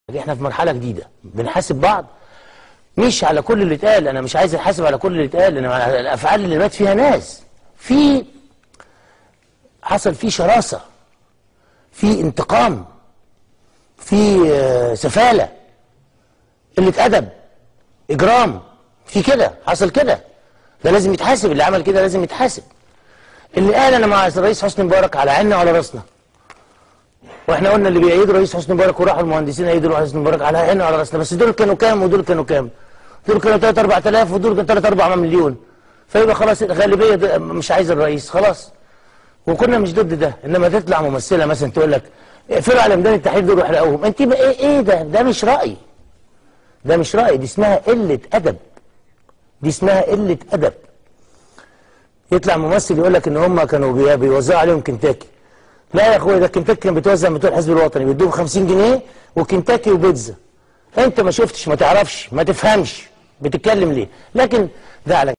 احنا في مرحله جديده بنحاسب بعض مش على كل اللي اتقال انا مش عايز احاسب على كل اللي اتقال انا على الافعال اللي مات فيها ناس في حصل فيه شراسه في انتقام في آه، سفاله قله ادب اجرام في كده حصل كده ده لازم يتحاسب اللي عمل كده لازم يتحاسب اللي قال انا مع الرئيس حسني مبارك على عيننا وعلى راسنا واحنا قلنا اللي بيأيدوا رئيس حسني مبارك وراحوا المهندسين يأيدوا رئيس حسني مبارك على عيننا وعلى راسنا بس دول كانوا كام ودول كانوا كام دول كانوا 3 4000 ودول كانوا 3 4 مليون فيبقى خلاص الغالبيه ده مش عايز الرئيس خلاص وكنا مش ضد ده انما تطلع ممثله مثلا تقول لك اقفلوا على ميدان التحرير دول واحرقوهم انت بقى ايه ايه ده ده مش راي ده مش راي دي اسمها قله ادب دي اسمها قله ادب يطلع ممثل يقول لك ان هم كانوا بي- بيوزعوا عليهم كنتاكي لا يا اخويا ده كنتاكي كان بيتوزع من بتوع الحزب الوطني بيدوهم 50 جنيه وكنتاكي وبيتزا انت ما شفتش ما تعرفش ما تفهمش بتتكلم ليه لكن ده على